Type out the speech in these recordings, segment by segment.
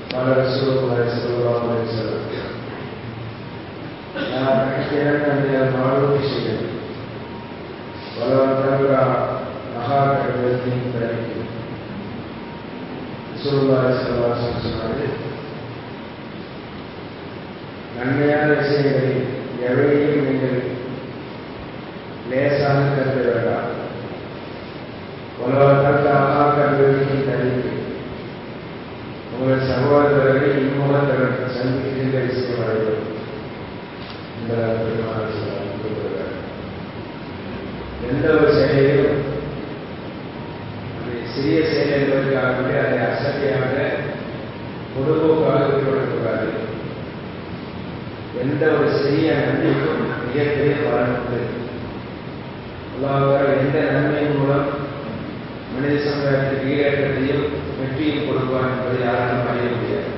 قال رسول الله صلى الله عليه وسلم لا تحقرن من المعروف شيئا ولو تلقى أخاك بوجه طريق رسول الله صلى الله عليه وسلم சொன்னாரு நன்மையான விஷயங்களில் எவையும் நீங்கள் லேசாக கருத வேண்டாம் உலகத்திற்கு ஆகாக்கருவின் தனிக்கு உங்கள் சகோதரரை இன்முகத்துடன் சந்திக்கின்ற விஷயம் அடையும் என்பதாக பெருமாள் சொல்லுகிறார் எந்த ஒரு செயலையும் அது சிறிய செயல் என்பதற்காகவே அதை அசதியாக பொதுபோக்காக ஈடுபடக்கூடாது எந்த ஒரு சிறிய நன்மைக்கும் மிகப்பெரிய பலன் உண்டு அல்லாஹ் எந்த நன்மையின் மூலம் மனித சமுதாயத்திற்கு ஈடேற்றத்தையும் வெற்றியும் கொடுப்பான் என்பதை யாராலும் அறிய முடியாது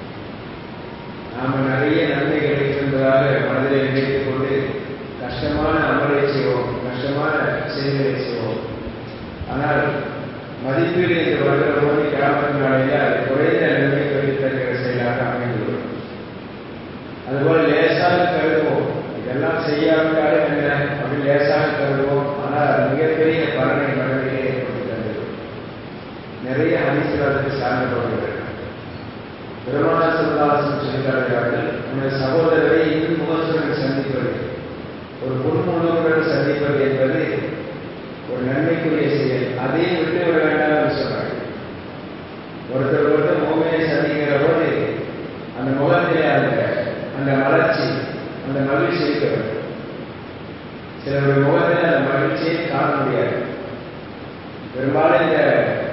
நாம் நிறைய நன்மை கிடைக்கின்றதாக மனதிலே நினைத்துக் கொண்டு கஷ்டமான அமலை செய்வோம் கஷ்டமான செயல்களை செய்வோம் ஆனால் மதிப்பீடு என்று வருகிற போது கிராமத்தின் நாளையில் அது குறைந்த நன்மை பெற்றுத்தருகிற செயலாக அமைந்துள்ளது அதுபோல் லேசாக கருதுவோம் இதெல்லாம் செய்யாவிட்டாலே என்ன அப்படி லேசாக கருதுவோம் ஆனால் அது மிகப்பெரிய பலனை மனதிலே ஏற்படுத்தி தந்தது நிறைய ஹதீஸ்கள் அதற்கு சார்ந்தவர்கள் பெருமான சிவதாசன் சொல்லிக்காட்டுகிறார்கள் உனது சகோதரரை இன்னும் முகத்துடன் சந்திப்பது ஒரு புன்முழுவுடன் சந்திப்பது என்பது ஒரு நன்மைக்குரிய செயல் அதையும் விட்டு விட வேண்டாம் என்று சொன்னார்கள் ஒருத்தர் ஒருத்தர் மூமையை சந்திக்கிற போது அந்த முகத்திலே அந்த அந்த மலர்ச்சி அந்த மகிழ்ச்சி இருக்க வேண்டும் சிலருடைய முகத்தில் அந்த மகிழ்ச்சியை காண முடியாது பெரும்பாலும் இந்த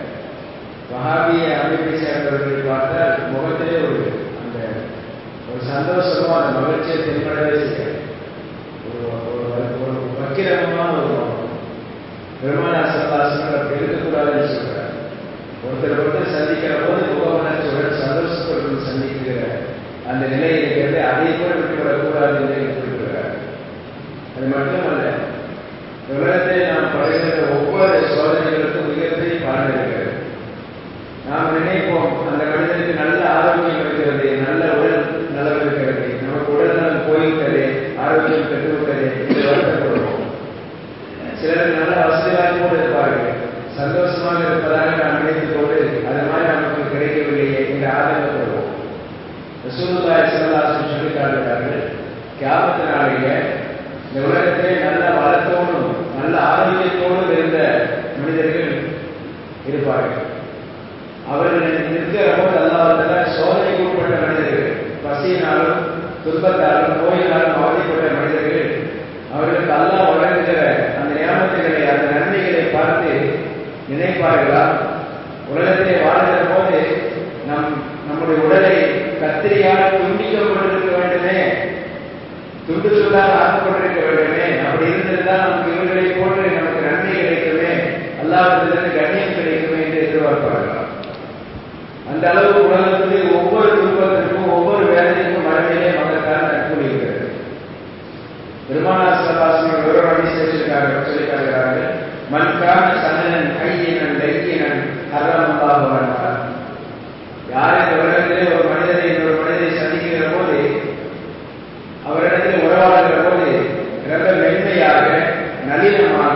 வகாபிய அமைப்பை சேர்ந்தவர்களை பார்த்தால் முகத்திலே ஒரு அந்த ஒரு சந்தோஷமும் அந்த மகிழ்ச்சியை தென்படவே செய்யாது ஒரு ஒரு வக்கிரமான ஒரு முகம் பெருமானா சல்லாசனம் அப்படி இருக்கக்கூடாதுன்னு சொல்றார் ஒருத்தர் ஒருத்தர் சந்திக்கிற போது முகமலர்ச்சியுடன் சந்தோஷத்துடன் சந்திக்கிற அந்த நிலை இருக்கிறது அதை கூட விட்டுவிடக்கூடாது என்று குறிப்பிடுகிறார் அது மட்டுமல்ல உலகத்தில் நாம் படுகின்ற ஒவ்வொரு சோதனைகளுக்கும் மிகப்பெரிய பலன் இருக்கிறது நாம் நினைப்போம் அந்த மனிதனுக்கு நல்ல ஆரோக்கியம் இருக்கிறது நல்ல உடல் நலம் இருக்கிறது நமக்கு உடல் நலம் போய்விட்டது ஆரோக்கியம் பெற்றுவிட்டது என்று வருத்தப்படுவோம் சிலர் நல்ல வசதி வாய்ப்போடு இருப்பார்கள் சந்தோஷமாக இருப்பதாக நாம் நினைத்துக் கொண்டு அது மாதிரி நமக்கு கிடைக்கவில்லையே என்று ஆதங்கப்படுவோம் ரசூலுல்லாய் சிவதாசன் சொல்லி காட்டுகிறார்கள் கியாமத்து நாளையில இந்த உலகத்திலே நல்ல வளத்தோடும் நல்ல ஆரோக்கியத்தோடும் இருந்த மனிதர்கள் இருப்பார்கள் அவர்கள் நிற்கிற போது அல்லாவதில் சோதனைக்கு உட்பட்ட மனிதர்கள் பசியினாலும் துன்பத்தாலும் நோயினாலும் அவதிப்பட்ட மனிதர்கள் அவர்களுக்கு அல்லா வழங்குகிற அந்த நியமத்துகளை அந்த நன்மைகளை பார்த்து நினைப்பார்களா உலகத்திலே வாழ்கிற போது நம் நம்முடைய உடலை கத்திரியால் துண்டிக்கப்பட்டிருக்க வேண்டுமே துண்டு துண்டால் ஆக்கப்பட்டிருக்க வேண்டுமே அப்படி இருந்திருந்தால் நமக்கு இவர்களை போன்று நமக்கு நன்மை கிடைக்குமே அல்லாவிடத்திலிருந்து கண்ணியம் கிடைக்குமே என்று எதிர்பார்ப்பார்களா அந்த அளவு உலகத்திலே ஒவ்வொரு துன்பத்திற்கும் ஒவ்வொரு வேதனைக்கும் மனதிலே மகத்தான நட்பு இருக்கிறது பெருமானா சல்லாசனம் ஒரு அடிசேஷிருக்காங்க சொல்லிக்காகிறார்கள் மண்கான சனனன் கையினன் லைக்கினன் ஹர்ரமல்லாஹு யார் இந்த உலகத்திலே ஒரு மனிதனை இன்னொரு மனிதனை சந்திக்கிற போது அவரிடத்தில் உறவாடுகிற போது ரொம்ப மென்மையாக நளினமாக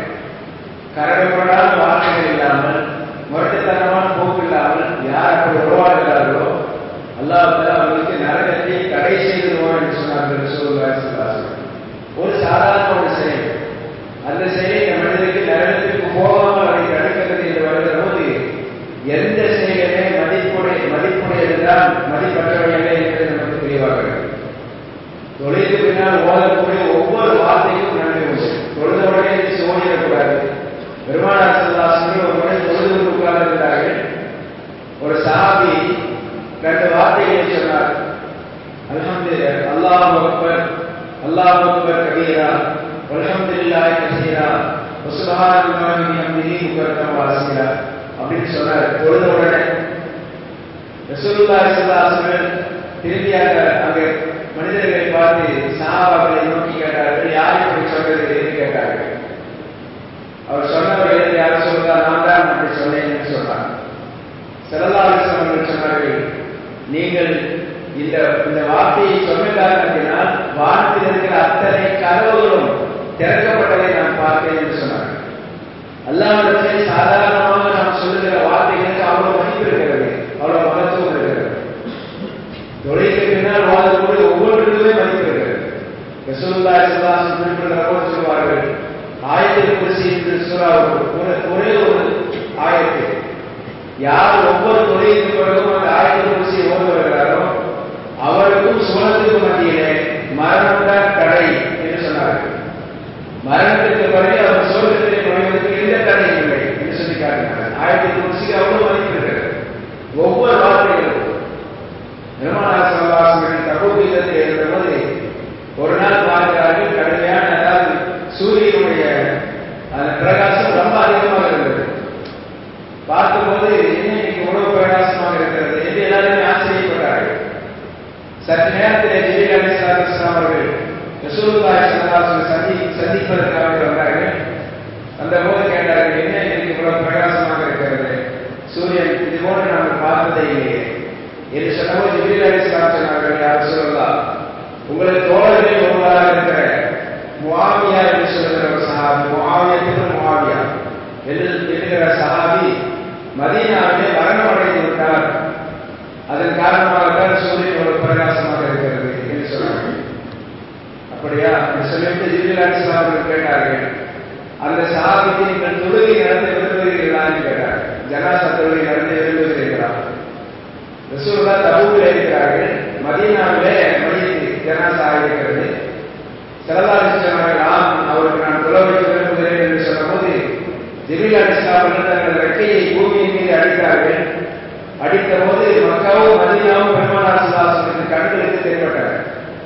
கரடுபடாத வார்த்தைகள் இல்லாமல் முரட்டுத்தனமான போக்கு இல்லாமல் யார் அப்படி உறவாடுகிறார்களோ அல்லாஹ் அவர்களுக்கு நரகத்தை தடை செய்திருவோம் என்று சொன்னார்கள் சொல்லுவார் ஒரு சாதாரண ஒரு செயல் அந்த செயலை இந்த மனிதனுக்கு நரகத்திற்கு போகாமல் அதை தடுக்கிறது என்று வருகிற போது எந்த செயலுமே மதிப்புடைய மதிப்புடையதுதான் மதிப்பற்றவையல்ல என்பது நமக்கு தெளிவாக தொழிலுக்கு பின்னால் ஓதக்கூடிய ஒவ்வொரு வார்த்தைக்கும் நன்மை உண்டு தொழுத உடனே ஓடிடக்கூடாது பெருமானார் சல்லாசன் ஒரு முறை தொழுது கொண்டு உட்கார்ந்திருந்தார்கள் ஒரு சாபி ரெண்டு வார்த்தைகளை சொன்னார் அல்ஹம்து அல்லாஹ் அக்பர் அல்லாஹ் அக்பர் கபீரா அல்ஹம்துலில்லாஹி கசீரா வசுபஹானல்லாஹி பிஹம்திஹி புக்ரத்தம் வாசிலா அப்படின்னு சொன்னார் தொழுத உடனே ரசூலுல்லாஹி ஸல்லல்லாஹு அலைஹி வஸல்லம் திரும்பியாக அங்கே மனிதர்களை பார்த்து சஹாபாக்களை நோக்கி கேட்டார்கள் யார் இப்படி சொன்னது என்று கேட்டார்கள் அவர் சொன்னவர்கள் யார் சொல்றா நான் தான் அப்படி சொன்னேன் என்று சொன்னார் செல்லல்லாசன் அவர்கள் சொன்னார்கள் நீங்கள் இந்த இந்த வார்த்தையை சொன்ன காரணத்தினால் வானத்தில் இருக்கிற அத்தனை கதவுகளும் திறக்கப்பட்டதை நான் பார்த்தேன் என்று சொன்னார் அல்லாவிடத்திலே சாதாரணமாக நாம் சொல்லுகிற வார்த்தைகளுக்கு அவ்வளவு மதிப்பு இருக்கிறது அவ்வளவு மகத்துவம் இருக்கிறது தொழிலுக்கு பின்னால் வாழ்க்கை ஒவ்வொன்றுக்குமே மதிப்பு இருக்கிறது ரசூலுல்லாஹி ஸல்லல்லாஹு அலைஹி வஸல்லம் குறிப்பிட்ட சொல்வார்கள் ஆயத்தில் குர்சி என்று சூரா ஒரே ஒரு ஆயத்து யார் ஒவ்வொரு தொழிலுக்கு பிறகும் அந்த ஆயத்தில் குர்சி ஓடி வருகிறாரோ அவருக்கும் சுவனத்துக்கு மத்தியிலே மரணம் தான் தடை என்று சொன்னார்கள் மரணத்திற்கு பிறகு அவர் சோழத்திலே நுழைவதற்கு எந்த தடையும் இல்லை என்று சொல்லி காட்டினார்கள் ஆயத்தில் குர்சிக்கு அவ்வளவு மதிப்பு இருக்கிறது ஒவ்வொரு வார்த்தைகளுக்கும் நிர்மலா சல்லாசன் தகுதியிலே இருந்தபோது ஒரு நாள் பார்க்கிறார்கள் கடுமையான அதாவது சூரியனுடைய அந்த பிரகாசம் ரொம்ப அதிகமாக இருந்தது பார்க்கும்போது என்ன இன்னைக்கு உணவு பிரகாசமாக இருக்கிறது என்று எல்லாருமே ஆச்சரியப்பட்டார்கள் சற்று நேரத்தில் ஜிபில் அலிஸ்லாம் அவர்கள் ரசூலுல்லாஹி ஸல்லல்லாஹு சந்தி சந்திப்பதற்காக வந்தார்கள் அந்த போது கேட்டார்கள் என்ன இன்னைக்கு இவ்வளவு பிரகாசமாக இருக்கிறது சூரியன் இது போன்று நாங்கள் பார்த்ததே இல்லையே என்று சொன்னபோது ஜிபில் அலிஸ்லாம் சொன்னார்கள் யார் சொல்லலாம் உங்களுக்கு தோழர்களில் ஒருவராக இருக்கிற முவாவியா என்று சொல்லுகிற ஒரு சஹாபி முவாவியத்துக்கு முவாவியா என்று என்கிற சஹாபி மதீனாவிலே மரணம் அடைந்து விட்டார் அதன் காரணமாகத்தான் சூரியன் ஒரு பிரகாசமாக இருக்கிறது என்று சொன்னார்கள் அப்படியா என்று சொல்லிவிட்டு ஜிபில் அலிஸ்லாம் அவர்கள் கேட்டார்கள் அந்த சஹாபிக்கு நீங்கள் தொழுகை நடத்த விரும்புகிறீர்களா என்று கேட்டார் ஜனாசா தொழுகை நடத்த விரும்புகிறீர்களா ரசூல்லா தபூக்கில் இருக்கிறார்கள் மதீனாவிலே மையத்து ஜனாசா இருக்கிறது சிறதாரி சொன்னார்கள் ஆம் அவருக்கு நான் தொலை வைக்க விரும்புகிறேன் என்று சொன்னபோது ஜிபில் அலிஸ்லாமர்கள் தங்கள் ரெக்கையை பூமியின் மீது அடித்தார்கள் அடித்த போது மக்காவும் மதீனாவும் பெருமானார் சுல்லாசனுக்கு கண்களுக்கு தென்பட்டார்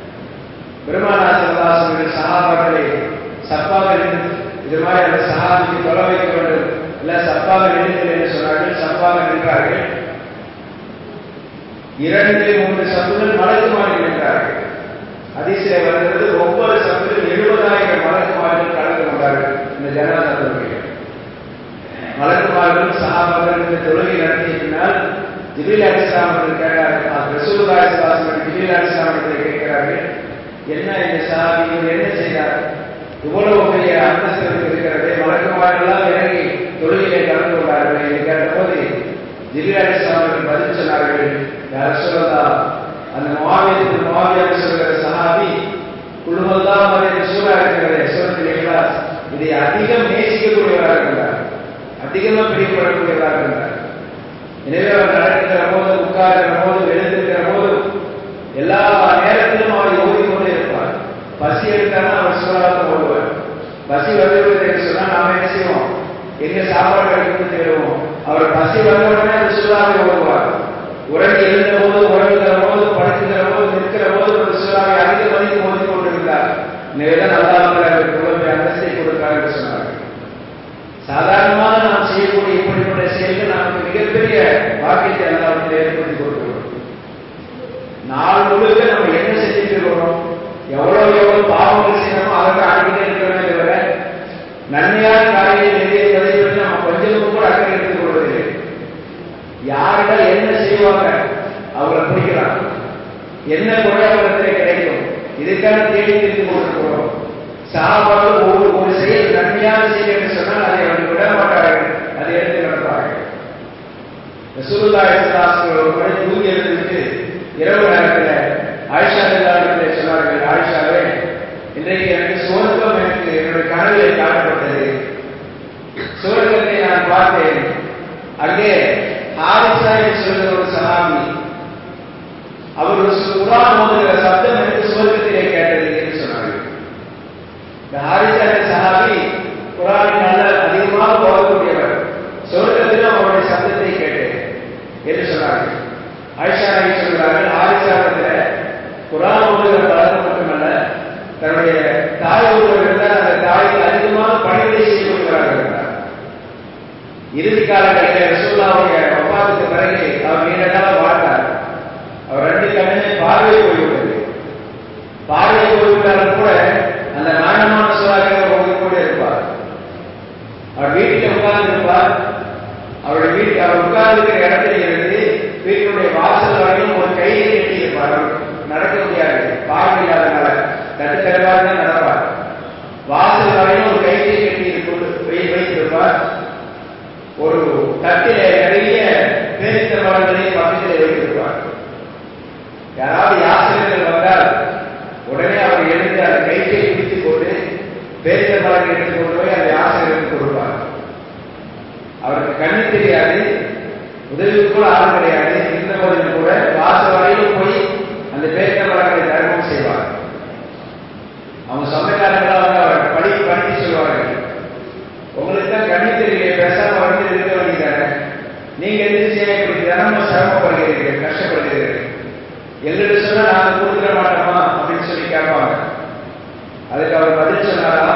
பெருமானார் சுல்லாசனுக்கு சகாபாக்களை சப்பாக இது மாதிரி அந்த சகாபிக்கு தொலை வைக்க வேண்டும் இல்ல சப்பாக நின்றுங்கள் என்று சொன்னார்கள் சப்பாக நின்றார்கள் இரண்டு மூன்று சப்புகள் மலக்குமார்கள் நின்றார்கள் அதிசய வருகிறது ஒவ்வொரு சப்பிலும் எழுபதாயிரம் மலக்குமார்கள் கலந்து கொண்டார்கள் இந்த ஜனநாத தொழுகையில் மலக்குமார்கள் சகாபாக்கள் இந்த தொழுகை நடத்திய பின்னால் ஜிபில் அலிஸ்லாம் அவர்கள் கேட்டார்கள் ரசூல்லா இஸ்லாசன் ஜிபில் அலிஸ்லாம் அவர்களை கேட்கிறார்கள் என்ன இந்த சஹாபி இவர் என்ன செய்தார் இவ்வளவு பெரிய அந்தஸ்து இருக்கிறது மலக்குமாரெல்லாம் இறங்கி தொழுகையை கலந்து கொண்டார்கள் என்று கேட்டபோது ஜிபில் அலிஸ்லாம் அவர்கள் பதில் சொன்னார்கள் யார் சொல்லதா அந்த மாவியத்தில் மாவியார் சொல்கிற சஹாபி குழுமல்தான் மாதிரி சூறா இருக்கிறது சூரத்தில் இகலாஸ் இதை அதிகம் நேசிக்கக்கூடியவராக இருந்தார் அதிகமா பிரியப்படக்கூடியவராக இருந்தார் எனவே அவர் நடக்கிற போது உட்கார்கிற போது எழுந்திருக்கிற போது எல்லா நேரத்திலும் அவர் ஓடிக்கொண்டே இருப்பார் பசி எடுத்தாலும் அவர் சூறாக ஓடுவார் பசி வந்துவிடுது என்று சொன்னால் நாம என்ன செய்வோம் எங்க சாப்பாடு கிடைக்கும் தேடுவோம் அவர் பசி வந்த உடனே அந்த சூறாவை ஓடுவார் உறங்கி எழுந்த போது உறங்குகிற போது படுக்குகிற போது நிற்கிற போது ஒரு சூறாவை அதிக மதித்து ஓதி கொண்டிருந்தார் எனவேதான் அல்லாமல் அவருக்கு அந்தஸ்தை கொடுக்கிறார் என்று சொன்னார்கள் சாதாரணமாக நாம் செய்யக்கூடிய இப்படிப்பட்ட செயல்கள் நமக்கு மிகப்பெரிய பாக்கியத்தை அல்லாவிடத்தில் ஏற்படுத்தி கொடுக்கிறோம் நாள் முழுக்க நம்ம என்ன செஞ்சுட்டு இருக்கிறோம் எவ்வளவு எவ்வளவு பாவங்கள் செய்யணுமோ அதற்கு அடிக்கிட்டே இருக்கிறோமே தவிர நன்மையான காரியங்கள் எது என்பதை பற்றி நம்ம கொஞ்சம் கூட அக்கறை எடுத்துக் கொள்வதில்லை யாரிடம் என்ன செய்வாங்க அவங்களை பிடிக்கலாம் என்ன குறை அவரிடத்தில் கிடைக்கும் இதுக்கான தேடி தெரிந்து கொண்டிருக்கிறோம் சாபாடு ஒரு ஒரு செயல் நன்மையான செயல் என்று சொன்னால் அதை அவர்கள் விட மாட்டார்கள் அதை எடுத்து நடப்பார்கள் ரசூலுல்லா இஸ்லாஸ்கள் ஒரு முறை தூங்கி எழுந்துவிட்டு இரவு நேரத்தில் ஆயிஷா இல்லாவிடத்தில் சொன்னார்கள் ஆயிஷாவே இன்றைக்கு எனக்கு சுவர்க்கம் எனக்கு என்னுடைய கனவிலே காட்டப்பட்டது சுவர்க்கத்தை நான் பார்த்தேன் அங்கே ஹாரிசா என்று சொல்கிற ஒரு சஹாபி அவர் ஒரு குரான் ஓதுகிற சப்தம் எனக்கு சுவர்க்கத்திலே கேட்டது என்று சொன்னார்கள் இந்த ஹாரிசா என்ற சஹாபி குரானை நல்ல அதிகமாக ஓதக்கூடியவர் சொர்க்கத்திலும் அவருடைய சப்தத்தை கேட்டேன் என்று சொன்னார்கள் ஆயிஷா நபி சொல்கிறார்கள் ஹாரிசாவிடத்தில் குரான் ஓதுகிற பழக்கம் மட்டுமல்ல தன்னுடைய தாய் ஒருவர் இருந்தால் அந்த தாய்க்கு அதிகமாக பணிவிடை செய்யக்கூடியவராக இருந்தார் இறுதி காலங்களில் ரசூல்லாவுடைய ஒப்பாத்துக்கு பிறகு அவர் நீண்ட காலம் வாழ்ந்தார் அவர் ரெண்டு கண்ணுமே பார்வை போய்விட்டது பார்வை போய்விட்டாலும் கூட அந்த நாணமான சூறாக்களை ஓடிக்கொண்டே இருப்பார் அவர் வீட்டில் உட்கார்ந்து இருப்பார் அவருடைய வீட்டு அவர் உட்கார்ந்து இருக்கிற இடத்துல இருந்து வீட்டினுடைய வாசல் வரையும் ஒரு மத்தியிலே வைத்திருப்பார் யாராவது யாசிரியர்கள் வந்தால் உடனே அவர் எழுந்து அந்த கையை பிடித்துக் கொண்டு பேரித்த மலரை எடுத்துக் கொண்டு போய் அந்த ஆசிரியருக்கு கொடுப்பார் அவருக்கு கண்ணு தெரியாது உதவிக்கு கூட ஆள் கிடையாது இருந்த போதிலும் கூட வாச வரையிலும் போய் அந்த பேரித்த மலர்களை தர்மம் செய்வார் அவங்க சொந்தக்காரங்களா வந்து அவரை படி படிக்க சொல்வார்கள் உங்களுக்கு தான் கண்ணு தெரியல பேசாம வந்து இருக்க வேண்டியதானே நீங்க எந்திரிச்சு இப்படி தினமும் சிரமப்படுகிறீர்கள் கஷ்டப்படுகிறீர்கள் எங்கிட்ட சொன்னா நாங்க கொடுத்துட மாட்டோமா அப்படின்னு சொல்லி கேட்பாங்க அதுக்கு அவர் பதில் சொன்னாரா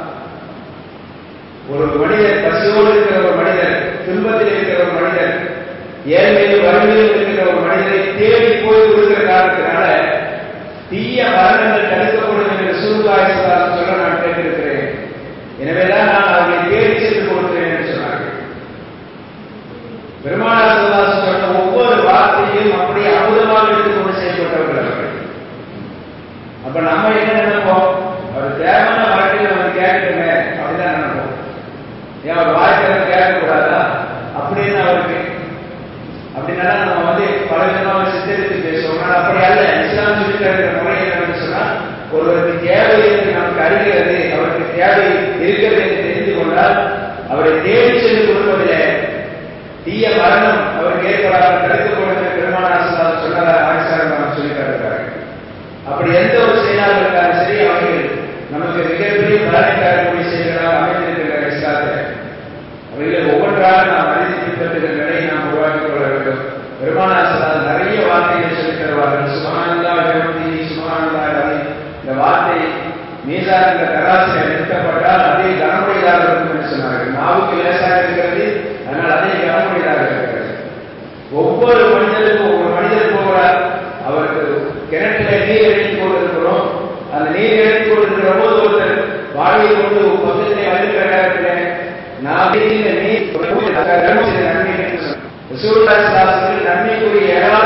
ஒரு மனிதர் பசியோடு இருக்கிற ஒரு மனிதர் துன்பத்தில் இருக்கிற ஒரு மனிதர் ஏழ்மையில் வறுமையில் இருக்கிற ஒரு மனிதரை தேடி போய் கொடுக்கிற காரணத்தினால தீய மரணங்கள் தடுக்கப்படும் என்று சூழ்காயசதாசன் சொல்ல நான் கேட்டிருக்கிறேன் எனவேதான் நான் அவர்களை தேடி சென்று கொடுக்கிறேன் என்று சொன்னார்கள் பெருமானாசதாசன் சொன்ன ஒவ்வொரு வார்த்தையும் அப்படியே அமுதமாக எடுத்துக்கொண்டு செயல்பட்டவர்கள் அவர்கள் அப்ப நம்ம என்ன நினைப்போம் அவர் தேவையான வாழ்க்கையில் நம்ம கேட்கணுமே அப்படிதான் நினைப்போம் ஏன் அவர் வாழ்க்கையில கேட்கக்கூடாதா அப்படின்னு அவருக்கு அப்படின்னா நம்ம வந்து பல விதமாக சித்தரித்து பேசுவோம் ஆனால் அப்படி அல்ல இஸ்லாம் சொல்லி தருகிற முறை என்னன்னு சொன்னா ஒருவருக்கு தேவை என்று நமக்கு அறிகிறது அவருக்கு தேவை இருக்கிறது என்று தெரிந்து கொண்டால் அவரை தேடி சென்று கொடுப்பதில்லை தீய மரணம் அவருக்கு ஏற்படாமல் தடுக்கப்படும் என்று பெருமானாசனால் சொன்னதாக ஆட்சியாளர் நாம் சொல்லி தருகிறார்கள் அப்படி எந்த ஒரு செயலாளர் இருந்தாலும் சரி அவர்கள் நமக்கு மிகப்பெரிய பலனை தரக்கூடிய செயல்களாக அமைந்திருக்கின்ற இஸ்லாத்தில் அவைகளை ஒவ்வொன்றாக நாம் அறிந்து பின்பற்றுகிற நிலையை நாம் உருவாக்கிக் கொள்ள வேண்டும் பெருமானாசனால் நிறைய வார்த்தைகளை சொல்லித் தருவார்கள் சுமானந்தா விரமதி சுமானந்தா ரவி இந்த வார்த்தை மீசான் என்ற தராசில் நிறுத்தப்பட்டால் அதே கனமுடையதாக இருக்கும் என்று சொன்னார்கள் நாவுக்கு லேசாக இருக்கிறது அதனால் அதே கனமுடையதாக இருக்கிறது ஒவ்வொரு மனிதருக்கும் ஒரு மனிதர் போகிறார் அவருக்கு கிணற்றில நீர் எடுத்துக் கொண்டிருக்கிறோம் அந்த நீர் எடுத்துக் கொண்டிருக்கிற போது ஒருத்தர் வாழையை கொண்டு பக்கத்திலே வருகிற நேரத்தில் நாம் இந்த நீர் நன்மை நன்மைக்குரிய ஏராளமான